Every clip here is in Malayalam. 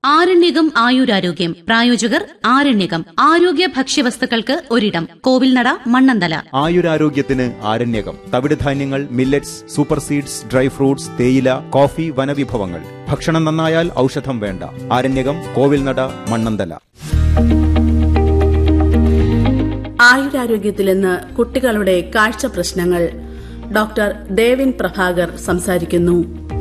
ആരണ്യകം ആയുരാരോഗ്യം പ്രായോജകർ ആരണ്യകം ആരോഗ്യ ഭക്ഷ്യവസ്തുക്കൾക്ക് ഒരിടം കോവിൽനട മണ്ണന്തല ആയുരാരോഗ്യത്തിന് ആരണ്യകം തവിടുധാന്യങ്ങൾ millets super seeds dry fruits തേയില കോഫി വനവിഭവങ്ങൾ ഭക്ഷണം നന്നായാൽ ഔഷധം വേണ്ട ആരണ്യകം കോവിൽനട മണ്ണന്തല ആയുരാരോഗ്യത്തിൽ ഇന്ന് കുട്ടികളുടെ കാഴ്ച പ്രശ്നങ്ങൾ ഡോക്ടർ ദേവിൻ പ്രഭാകർ സംസാരിക്കുന്നു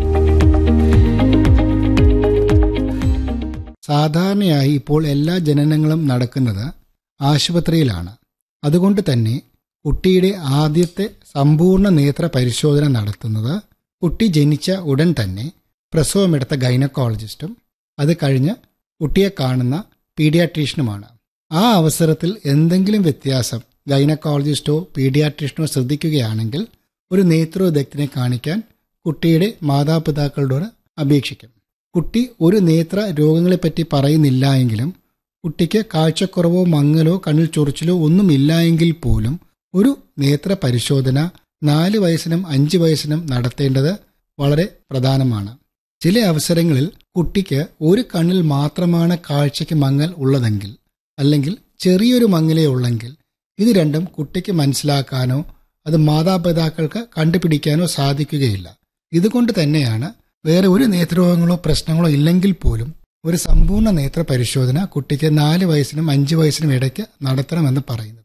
സാധാരണയായി ഇപ്പോൾ എല്ലാ ജനനങ്ങളും നടക്കുന്നത് ആശുപത്രിയിലാണ് അതുകൊണ്ട് തന്നെ കുട്ടിയുടെ ആദ്യത്തെ സമ്പൂർണ്ണ നേത്ര പരിശോധന നടത്തുന്നത് കുട്ടി ജനിച്ച ഉടൻ തന്നെ പ്രസവമെടുത്ത ഗൈനക്കോളജിസ്റ്റും അത് കഴിഞ്ഞ് കുട്ടിയെ കാണുന്ന പീഡിയാട്രീഷ്യനുമാണ് ആ അവസരത്തിൽ എന്തെങ്കിലും വ്യത്യാസം ഗൈനക്കോളജിസ്റ്റോ പീഡിയാട്രീഷ്യനോ ശ്രദ്ധിക്കുകയാണെങ്കിൽ ഒരു നേത്രോദഗ്ധനെ കാണിക്കാൻ കുട്ടിയുടെ മാതാപിതാക്കളോട് അപേക്ഷിക്കും കുട്ടി ഒരു നേത്ര രോഗങ്ങളെപ്പറ്റി പറയുന്നില്ല എങ്കിലും കുട്ടിക്ക് കാഴ്ചക്കുറവോ മങ്ങലോ കണ്ണിൽ ചൊറിച്ചിലോ ഒന്നുമില്ല എങ്കിൽ പോലും ഒരു നേത്ര പരിശോധന നാല് വയസ്സിനും അഞ്ച് വയസ്സിനും നടത്തേണ്ടത് വളരെ പ്രധാനമാണ് ചില അവസരങ്ങളിൽ കുട്ടിക്ക് ഒരു കണ്ണിൽ മാത്രമാണ് കാഴ്ചയ്ക്ക് മങ്ങൽ ഉള്ളതെങ്കിൽ അല്ലെങ്കിൽ ചെറിയൊരു മങ്ങലേ ഉള്ളെങ്കിൽ ഇത് രണ്ടും കുട്ടിക്ക് മനസ്സിലാക്കാനോ അത് മാതാപിതാക്കൾക്ക് കണ്ടുപിടിക്കാനോ സാധിക്കുകയില്ല ഇതുകൊണ്ട് തന്നെയാണ് വേറെ ഒരു നേത്രരോഗങ്ങളോ പ്രശ്നങ്ങളോ ഇല്ലെങ്കിൽ പോലും ഒരു സമ്പൂർണ്ണ നേത്ര പരിശോധന കുട്ടിക്ക് നാല് വയസ്സിനും അഞ്ച് വയസ്സിനും ഇടയ്ക്ക് നടത്തണമെന്ന് പറയുന്നത്